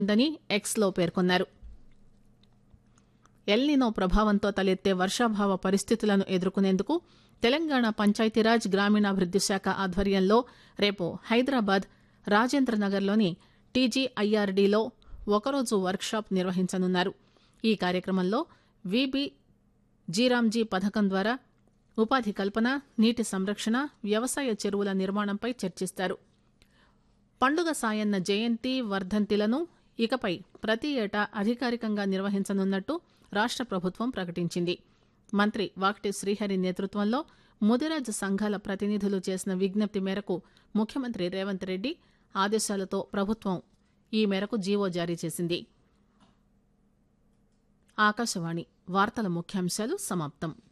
ఉందని ఎక్స్లో పేర్కొన్నారు ఎల్నినో ప్రభావంతో తలెత్తే వర్షాభావ పరిస్థితులను ఎదుర్కొనేందుకు తెలంగాణ పంచాయతీరాజ్ గ్రామీణాభివృద్ది శాఖ ఆధ్వర్యంలో రేపు హైదరాబాద్ రాజేంద్రనగర్లోని టీజీఐఆర్డీలో ఒకరోజు వర్క్షాప్ నిర్వహించనున్నారు ఈ కార్యక్రమంలో విబి జీరాంజీ పథకం ద్వారా ఉపాధి కల్పన నీటి సంరక్షణ వ్యవసాయ చెరువుల నిర్మాణంపై చర్చిస్తారు పండుగ సాయన్న జయంతి వర్ధంతిలను ఇకపై ప్రతి ఏటా అధికారికంగా నిర్వహించనున్నట్టు రాష్ట ప్రభుత్వం ప్రకటించింది మంత్రి వాక్టి శ్రీహరి నేతృత్వంలో ముదిరాజ్ సంఘాల ప్రతినిధులు చేసిన విజ్ఞప్తి మేరకు ముఖ్యమంత్రి రేవంత్ రెడ్డి ఆదేశాలతో ప్రభుత్వం ఈ మేరకు జీవో జారీ చేసింది ఆకాశవాణి వార్తల ముఖ్యాంశాలు సమాప్తం